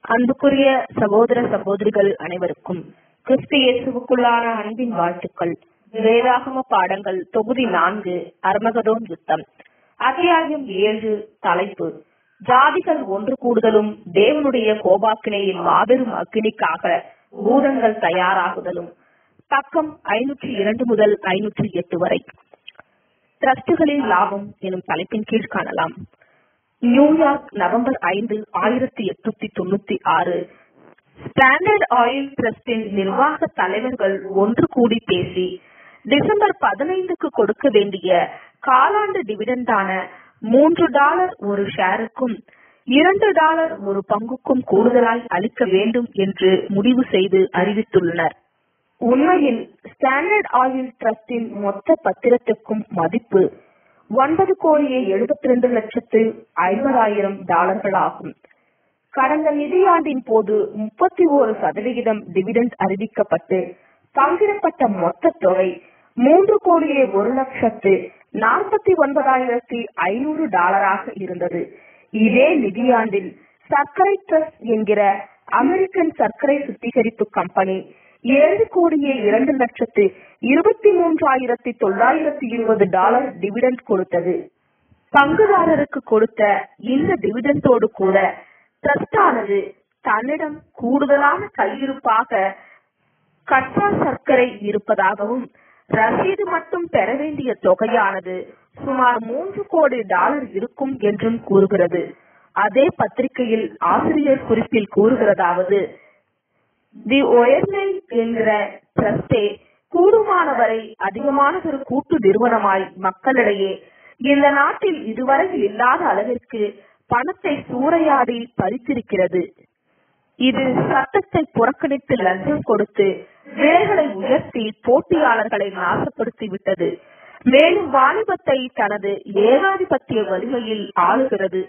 அன்புக்குரிய சகோதர சகோதரிகள் அனைவருக்கும் கிறிஸ்து இயேசுவுக்குள்ளான அன்பின் வாழ்த்துக்கள் வேதாகம பாடங்கள் தொகுதி நான்கு அர்மகதோன் யுத்தம் அத்தியாயம் ஏழு தலைப்பு ஜாதிகள் ஒன்று கூடுதலும் தேவனுடைய கோபாக்கினையின் மாபெரும் அக்கினிக்காக பூதங்கள் தயாராகுதலும் பக்கம் ஐநூற்றி இரண்டு முதல் ஐநூற்றி எட்டு வரை டிரஸ்டுகளின் லாபம் எனும் தலைப்பின் கீழ் காணலாம் நியூயார்க் நவம்பர் ஐந்து ஆயிரத்தி எட்நூத்தி தொண்ணூத்தி ஆறு ஸ்டாண்டர்ட் ஆயில் டிரஸ்டின் நிர்வாக தலைவர்கள் ஒன்று கூடி பேசி டிசம்பர் பதினைந்துக்கு கொடுக்க வேண்டிய காலாண்டு டிவிடெண்டான மூன்று டாலர் ஒரு ஷேருக்கும் இரண்டு டாலர் ஒரு பங்குக்கும் கூடுதலாய் அளிக்க வேண்டும் என்று முடிவு செய்து அறிவித்துள்ளனர் உண்மையில் ஸ்டாண்டர்ட் ஆயில் டிரஸ்டின் மொத்த பத்திரத்துக்கும் மதிப்பு ஒன்பது கோடியே எழுபத்தி ரெண்டு லட்சத்து ஐம்பதாயிரம் டாலர்கள் ஆகும் கடந்த நிதியாண்டின் போது முப்பத்தி ஓரு சதவிகிதம் டிவிடெண்ட் அறிவிக்கப்பட்டு பங்கிடப்பட்ட மொத்த தொகை மூன்று கோடியே ஒரு லட்சத்து நாற்பத்தி ஒன்பதாயிரத்தி ஐநூறு டாலராக இருந்தது இதே நிதியாண்டில் சர்க்கரை ட்ரஸ்ட் என்கிற அமெரிக்கன் சர்க்கரை சுத்திகரிப்பு கம்பெனி ஏழு கோடியே இரண்டு லட்சத்து இருபத்தி மூன்றாயிரத்தி தொள்ளாயிரத்தி இருபது டாலர் டிவிடெண்ட் கொடுத்தது பங்குதாரருக்கு கொடுத்த இந்த டிவிடெண்டோடு கூட ட்ரஸ்டானது தன்னிடம் கூடுதலான கையிருப்பாக கச்சா சர்க்கரை இருப்பதாகவும் ரசீது மட்டும் பெற வேண்டிய தொகையானது சுமார் மூன்று கோடி டாலர் இருக்கும் என்றும் கூறுகிறது அதே பத்திரிகையில் ஆசிரியர் குறிப்பில் கூறுகிறதாவது தி ஒயர்லைன் என்கிற ட்ரஸ்டே கூடுமானவரை அதிகமானதொரு கூட்டு நிறுவனமாய் மக்களிடையே இந்த நாட்டில் இதுவரையில் இல்லாத அளவிற்கு பணத்தை சூறையாடி பறித்திருக்கிறது இது சட்டத்தை புறக்கணித்து லஞ்சம் கொடுத்து விலைகளை உயர்த்தி போட்டியாளர்களை நாசப்படுத்தி விட்டது மேலும் வாணிபத்தை தனது ஏகாதிபத்திய வலிமையில் ஆளுகிறது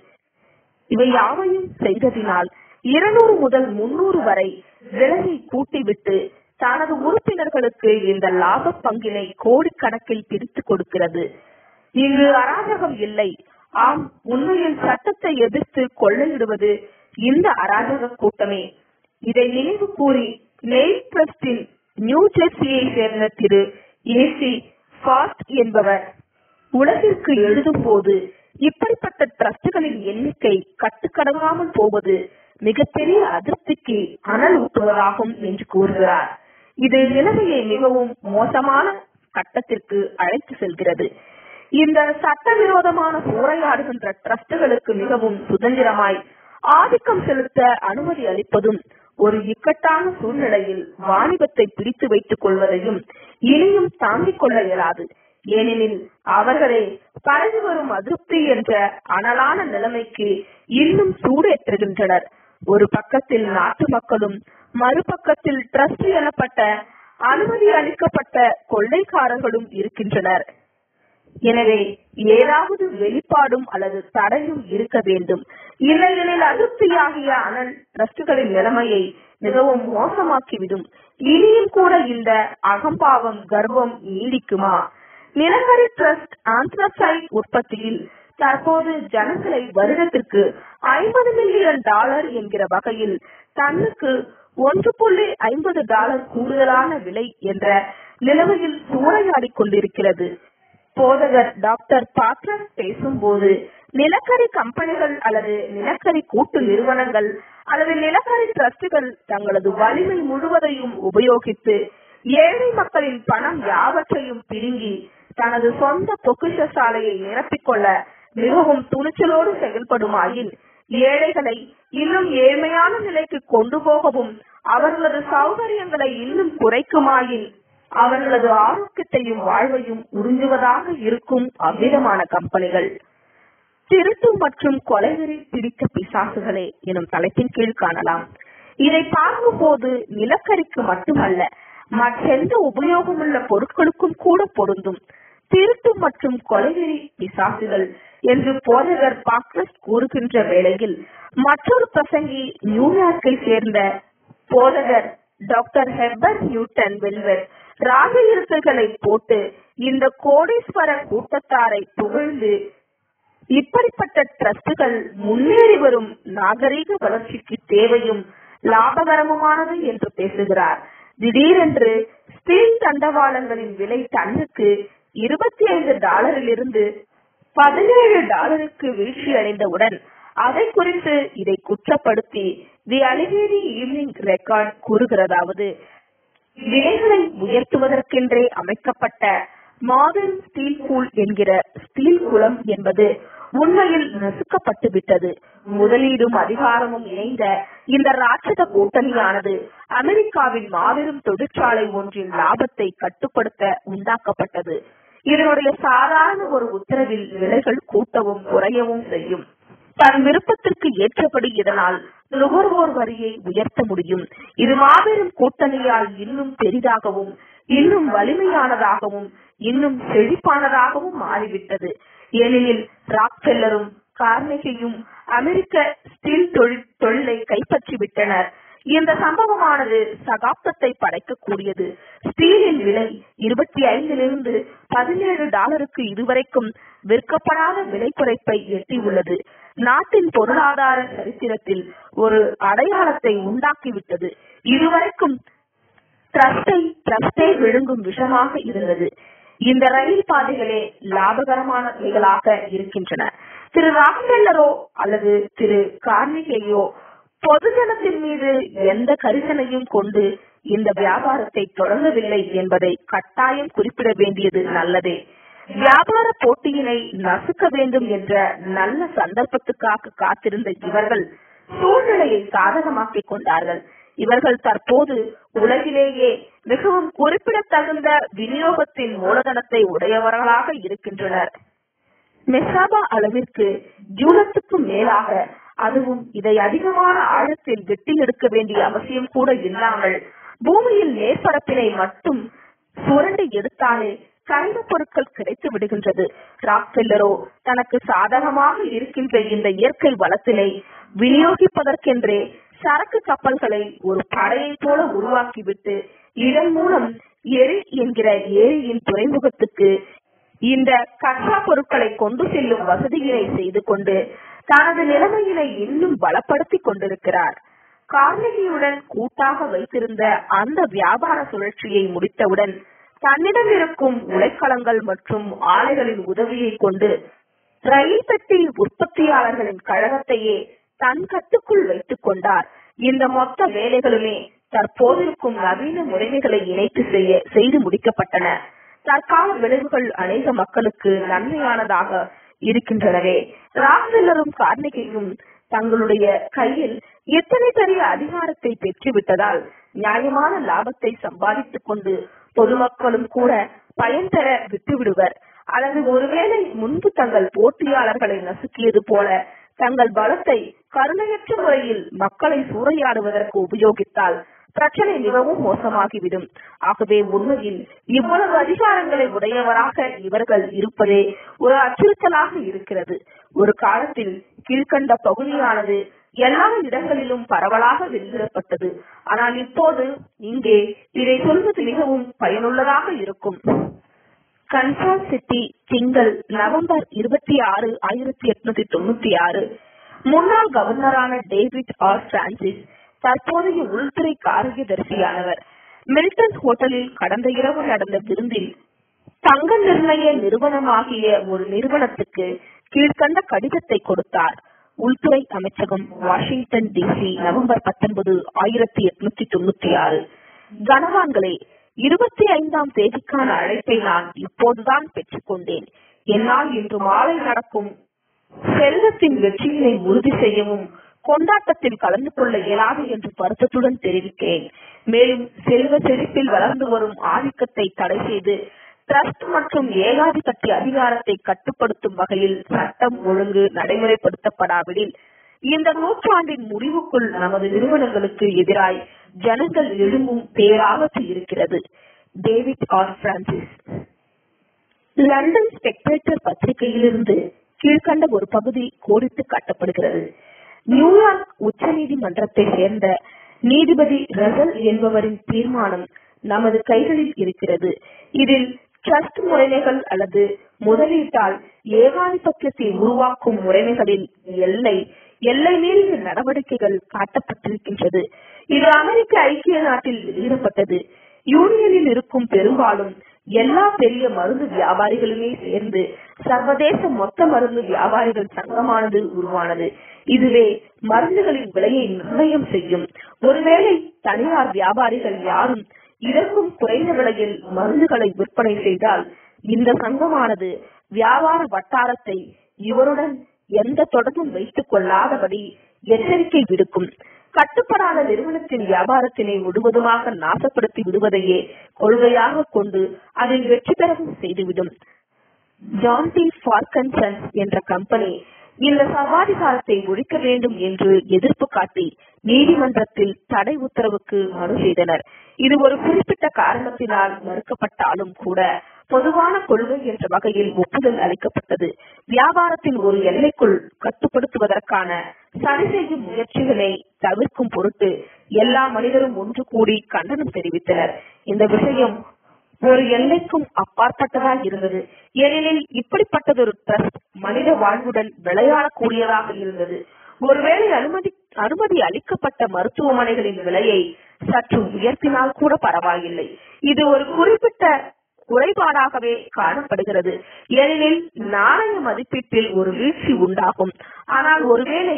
இவை யாவையும் செய்ததினால் இருநூறு முதல் முன்னூறு வரை விலையை கூட்டிவிட்டு தனது உறுப்பினர்களுக்கு இந்த லாப பங்கினை கோடிக்கணக்கில் பிரித்து கொடுக்கிறது இங்கு அராஜகம் இல்லை ஆம் உண்மையில் சட்டத்தை எதிர்த்து கொள்ளையிடுவது இந்த அராஜக கூட்டமே இதை நினைவு கூறி நெய் டிரஸ்டின் நியூ ஜெர்சியை சேர்ந்த திரு ஏசி ஃபாஸ்ட் என்பவர் உலகிற்கு எழுதும் போது இப்படிப்பட்ட டிரஸ்டுகளின் எண்ணிக்கை கட்டுக்கடங்காமல் போவது மிகப்பெரிய அதிருப்திக்கு அனல் ஊட்டுவதாகும் என்று கூறுகிறார் இது நிலைமையை மிகவும் மோசமான கட்டத்திற்கு அழைத்து செல்கிறது இந்த சட்டவிரோதமான சூறையாடுகின்ற டிரஸ்டுகளுக்கு மிகவும் சுதந்திரமாய் ஆதிக்கம் செலுத்த அனுமதி அளிப்பதும் ஒரு இக்கட்டான சூழ்நிலையில் வாணிபத்தை பிடித்து வைத்துக் கொள்வதையும் இனியும் தாங்கிக் கொள்ள இயலாது ஏனெனில் அவர்களே பரவி வரும் அதிருப்தி என்ற அனலான நிலைமைக்கு இன்னும் சூடேற்றுகின்றனர் ஒரு பக்கத்தில் நாட்டு மக்களும் மறுபக்கத்தில் ட்ரஸ்ட் எனப்பட்ட அனுமதி அளிக்கப்பட்ட கொள்ளைக்காரர்களும் இருக்கின்றனர் எனவே ஏதாவது வெளிப்பாடும் அல்லது தடையும் இருக்க வேண்டும் இல்லையெனில் அதிருப்தியாகிய அனல் டிரஸ்டுகளின் நிலைமையை மிகவும் மோசமாக்கிவிடும் இனியும் கூட இந்த அகம்பாவம் கர்வம் நீடிக்குமா நிலக்கரி டிரஸ்ட் ஆந்த்ரசைட் உற்பத்தியில் தற்போது ஜனங்களை வருடத்திற்கு ஐம்பது மில்லியன் டாலர் என்கிற வகையில் தன்னுக்கு ஒன்று புள்ளி ஐம்பது டாலர் கூடுதலான விலை என்ற நிலைமையில் சூறையாடி கொண்டிருக்கிறது போதகர் டாக்டர் பாட்ரஸ் பேசும்போது நிலக்கரி கம்பெனிகள் அல்லது நிலக்கரி கூட்டு நிறுவனங்கள் அல்லது நிலக்கரி டிரஸ்டுகள் தங்களது வலிமை முழுவதையும் உபயோகித்து ஏழை மக்களின் பணம் யாவற்றையும் பிடுங்கி தனது சொந்த பொக்கிஷ சாலையை நிரப்பிக்கொள்ள மிகவும் துணிச்சலோடு செயல்படுமாயின் ஏழைகளை இன்னும் ஏழ்மையான நிலைக்கு கொண்டு போகவும் அவர்களது சௌகரியங்களை இன்னும் குறைக்குமாயின் அவர்களது ஆரோக்கியத்தையும் வாழ்வையும் உறிஞ்சுவதாக இருக்கும் அவ்விதமான கம்பெனிகள் திருட்டு மற்றும் கொலைவெறி பிடித்த பிசாசுகளே எனும் தலைப்பின் கீழ் காணலாம் இதை பார்க்கும் போது நிலக்கரிக்கு மட்டுமல்ல மற்றெந்த உபயோகமுள்ள பொருட்களுக்கும் கூட பொருந்தும் திருட்டு மற்றும் கொலைவெறி பிசாசுகள் என்று போதகர் பாக்ரஸ் கூறுகின்ற வேளையில் மற்றொரு பிரசங்கி நியூயார்க்கை சேர்ந்த போதகர் டாக்டர் ஹெபர் நியூட்டன் வெல்வர் ராக இருக்கைகளை போட்டு இந்த கோடீஸ்வர கூட்டத்தாரை புகழ்ந்து இப்படிப்பட்ட டிரஸ்டுகள் முன்னேறி வரும் நாகரீக வளர்ச்சிக்கு தேவையும் லாபகரமுமானது என்று பேசுகிறார் திடீரென்று ஸ்டீல் தண்டவாளங்களின் விலை டன்னுக்கு இருபத்தி ஐந்து டாலரிலிருந்து பதினேழு டாலருக்கு வீழ்ச்சி அடைந்தவுடன் அதை குறித்து இதை குற்றப்படுத்தி தி அலிகேரி ஈவினிங் ரெக்கார்ட் கூறுகிறதாவது விலைகளை உயர்த்துவதற்கென்றே அமைக்கப்பட்ட மாடர்ன் ஸ்டீல் பூல் என்கிற ஸ்டீல் குளம் என்பது உண்மையில் நசுக்கப்பட்டு விட்டது முதலீடும் அதிகாரமும் இணைந்த இந்த ராட்சத கூட்டணியானது அமெரிக்காவின் மாபெரும் தொழிற்சாலை ஒன்றின் லாபத்தை கட்டுப்படுத்த உண்டாக்கப்பட்டது இதனுடைய சாதாரண ஒரு உத்தரவில் விலைகள் கூட்டவும் குறையவும் செய்யும் தன் விருப்பத்திற்கு ஏற்றபடி இதனால் நுகர்வோர் வரியை உயர்த்த முடியும் இது மாபெரும் கூட்டணியால் இன்னும் பெரிதாகவும் இன்னும் வலிமையானதாகவும் இன்னும் செழிப்பானதாகவும் மாறிவிட்டது ஏனெனில் ராக்ஃபெல்லரும் கார்னெகியும் அமெரிக்க ஸ்டீல் தொழில் தொழிலை கைப்பற்றி விட்டனர் இந்த சம்பவமானது சகாப்தத்தை படைக்கக்கூடியது ஸ்டீலின் விலை இருபத்தி ஐந்திலிருந்து பதினேழு டாலருக்கு இதுவரைக்கும் விற்கப்படாத விலை குறைப்பை எட்டியுள்ளது நாட்டின் பொருளாதார சரித்திரத்தில் ஒரு அடையாளத்தை உண்டாக்கிவிட்டது இதுவரைக்கும் ட்ரஸ்டை ட்ரஸ்டை விழுங்கும் விஷமாக இருந்தது இந்த ரயில் பாதைகளே லாபகரமானவைகளாக இருக்கின்றன திரு ராக்ஃபெல்லரோ அல்லது திரு கார்னிகேயோ பொதுஜனத்தின் மீது எந்த கரிசனையும் கொண்டு இந்த வியாபாரத்தை தொடங்கவில்லை என்பதை கட்டாயம் குறிப்பிட வேண்டியது நல்லதே வியாபார போட்டியினை நசுக்க வேண்டும் என்ற நல்ல சந்தர்ப்பத்துக்காக காத்திருந்த இவர்கள் சூழ்நிலையை சாதகமாக்கிக் கொண்டார்கள் இவர்கள் தற்போது உலகிலேயே மிகவும் குறிப்பிடத்தகுந்த விநியோகத்தின் மூலதனத்தை உடையவர்களாக இருக்கின்றனர் மெசாபா அளவிற்கு ஜூலத்துக்கும் மேலாக அதுவும் இதை அதிகமான ஆழத்தில் வெட்டி எடுக்க வேண்டிய அவசியம் கூட இல்லாமல் பூமியின் மேற்பரப்பினை மட்டும் சுரண்டி எடுத்தாலே கனிமப் பொருட்கள் கிடைத்து விடுகின்றது ராக்ஃபெல்லரோ தனக்கு சாதகமாக இருக்கின்ற இந்த இயற்கை வளத்தினை விநியோகிப்பதற்கென்றே சரக்கு கப்பல்களை ஒரு படையை போல உருவாக்கிவிட்டு இதன் மூலம் எரி என்கிற ஏரியின் துறைமுகத்துக்கு இந்த கச்சா பொருட்களை கொண்டு செல்லும் வசதியினை செய்து கொண்டு தனது நிலைமையினை இன்னும் பலப்படுத்திக் கொண்டிருக்கிறார் கார்னகியுடன் கூட்டாக வைத்திருந்த அந்த வியாபார சுழற்சியை முடித்தவுடன் தன்னிடம் இருக்கும் உலைக்களங்கள் மற்றும் ஆலைகளின் உதவியை கொண்டு ரயில் பெட்டி உற்பத்தியாளர்களின் கழகத்தையே தன் கட்டுக்குள் வைத்துக் கொண்டார் இந்த மொத்த வேலைகளுமே தற்போதிருக்கும் நவீன முறைமைகளை இணைத்து செய்ய செய்து முடிக்கப்பட்டன தற்கால விளைவுகள் அநேக மக்களுக்கு நன்மையானதாக இருக்கின்றனவே ராக்வெல்லரும் கார்னிகையும் தங்களுடைய கையில் எத்தனை பெரிய அதிகாரத்தை பெற்றுவிட்டதால் நியாயமான லாபத்தை சம்பாதித்துக் கொண்டு பொதுமக்களும் கூட பயன் பெற விட்டுவிடுவர் அல்லது ஒருவேளை முன்பு தங்கள் போட்டியாளர்களை நசுக்கியது போல தங்கள் பலத்தை கருணையற்ற முறையில் மக்களை சூறையாடுவதற்கு உபயோகித்தால் பிரச்சனை மிகவும் மோசமாகிவிடும் ஆகவே உண்மையில் இவ்வளவு அதிகாரங்களை உடையவராக இவர்கள் இருப்பதே ஒரு அச்சுறுத்தலாக இருக்கிறது ஒரு காலத்தில் கீழ்கண்ட பகுதியானது எல்லா இடங்களிலும் பரவலாக வெளியிடப்பட்டது ஆனால் இப்போது இங்கே இதை சொல்வது மிகவும் பயனுள்ளதாக இருக்கும் கன்சாஸ் சிட்டி திங்கள் நவம்பர் இருபத்தி ஆறு ஆயிரத்தி எட்நூத்தி தொண்ணூத்தி ஆறு முன்னாள் கவர்னரான டேவிட் ஆர் பிரான்சிஸ் தற்போதைய உள்துறை காரியதர்சியானவர் மில்டன் ஹோட்டலில் கடந்த இரவு நடந்த விருந்தில் தங்க நிர்ணய நிறுவனமாகிய ஒரு நிறுவனத்துக்கு கீழ்கண்ட கடிதத்தை கொடுத்தார் உள்துறை அமைச்சகம் வாஷிங்டன் டிசி நவம்பர் பத்தொன்பது ஆயிரத்தி எட்நூத்தி தொண்ணூத்தி ஆறு கனவான்களே இருபத்தி ஐந்தாம் தேதிக்கான அழைப்பை நான் இப்போதுதான் பெற்றுக்கொண்டேன் என்னால் இன்று மாலை நடக்கும் செல்வத்தின் வெற்றியினை உறுதி செய்யவும் கொண்டாட்டத்தில் கலந்து கொள்ள இயலாது என்று வருத்தத்துடன் தெரிவிக்கிறேன் மேலும் செல்வ செழிப்பில் வளர்ந்து வரும் ஆதிக்கத்தை தடை செய்து டிரஸ்ட் மற்றும் ஏகாதிபத்திய அதிகாரத்தை கட்டுப்படுத்தும் வகையில் சட்டம் ஒழுங்கு நடைமுறைப்படுத்தப்படாவிடில் இந்த நூற்றாண்டின் முடிவுக்குள் நமது நிறுவனங்களுக்கு எதிராய் ஜனங்கள் எழும்பும் பேராபத்து இருக்கிறது David R Francis London Spectator பத்திரிகையிலிருந்து கீழ்கண்ட ஒரு பகுதி கோடிட்டு காட்டப்படுகிறது நியூயார்க் உச்ச நீதிமன்றத்தை சேர்ந்த நீதிபதி ரசல் என்பவரின் தீர்மானம் நமது கைகளில் இருக்கிறது இதில் ட்ரஸ்ட் முறைமைகள் அல்லது முதலீட்டால் ஏகாதிபத்தியத்தை உருவாக்கும் முறைமைகளில் எல்லை எல்லை மீறிய நடவடிக்கைகள் காட்டப்பட்டிருக்கின்றது இது அமெரிக்க ஐக்கிய நாட்டில் வெளியிடப்பட்டது யூனியனில் இருக்கும் பெரும்பாலும் எல்லா பெரிய மருந்து வியாபாரிகளுமே சேர்ந்து சர்வதேச மொத்த மருந்து வியாபாரிகள் சங்கமானது உருவானது இதுவே மருந்துகளின் விலையை நிர்ணயம் செய்யும் ஒருவேளை தனியார் வியாபாரிகள் யாரும் இதற்கும் குறைந்த விலையில் மருந்துகளை விற்பனை செய்தால் இந்த சங்கமானது வியாபார வட்டாரத்தை இவருடன் எந்த தொடர்பும் வைத்துக் கொள்ளாதபடி எச்சரிக்கை விடுக்கும் கட்டுப்படாத நிறுவனத்தின் வியாபாரத்தினை முழுவதுமாக நாசப்படுத்தி விடுவதையே கொள்கையாக கொண்டு அதில் வெற்றி பெறவும் செய்துவிடும் ஜான் டி ஃபார்கன்சன் என்ற கம்பெனி இந்த சர்வாதிகாரத்தை ஒழிக்க வேண்டும் என்று எதிர்ப்பு காட்டி நீதிமன்றத்தில் தடை உத்தரவுக்கு மனு செய்தனர் இது ஒரு குறிப்பிட்ட காரணத்தினால் மறுக்கப்பட்டாலும் கூட பொதுவான கொள்கை என்ற வகையில் ஒப்புதல் அளிக்கப்பட்டது வியாபாரத்தின் ஒரு எல்லைக்குள் கட்டுப்படுத்துவதற்கான சரி செய்யும் முயற்சிகளை தவிர்க்கும் பொருட்டு எல்லா மனிதரும் ஒன்று கூடி கண்டனம் தெரிவித்தனர் இந்த விஷயம் ஒரு எல்லைக்கும் அப்பாற்பட்டதாக இருந்தது ஏனெனில் இப்படிப்பட்டதொரு ட்ரஸ்ட் மனித வாழ்வுடன் விளையாடக்கூடியதாக இருந்தது ஒருவேளை அனுமதி அனுமதி அளிக்கப்பட்ட மருத்துவமனைகளின் விலையை சற்று உயர்த்தினால் கூட பரவாயில்லை இது ஒரு குறிப்பிட்ட குறைபாடாகவே காணப்படுகிறது ஏனெனில் நாணய மதிப்பீட்டில் ஒரு வீழ்ச்சி உண்டாகும் ஆனால் ஒருவேளை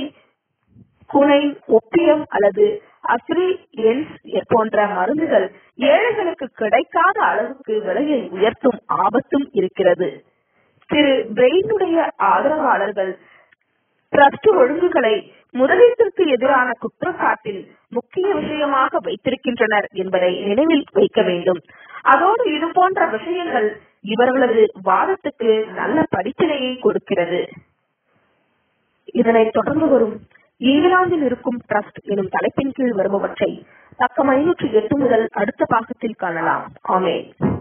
குனை ஒப்பியம் அல்லது அப்ரிலியன்ஸ் போன்ற மருந்துகள் ஏழைகளுக்கு கிடைக்காத அளவுக்கு விலையை உயர்த்தும் ஆபத்தும் இருக்கிறது திரு பிரெயினுடைய ஆதரவாளர்கள் டிரஸ்ட் ஒழுங்குகளை முதலீட்டிற்கு எதிரான குற்றச்சாட்டில் முக்கிய விஷயமாக வைத்திருக்கின்றனர் என்பதை நினைவில் வைக்க வேண்டும் அதோடு இது போன்ற விஷயங்கள் இவர்களது வாதத்துக்கு நல்ல படிப்பினையை கொடுக்கிறது இதனைத் தொடர்ந்து வரும் இங்கிலாந்தில் இருக்கும் ட்ரஸ்ட் எனும் தலைப்பின் கீழ் வருபவற்றை பக்கம் ஐநூற்றி எட்டு முதல் அடுத்த பாகத்தில் காணலாம் ஆமே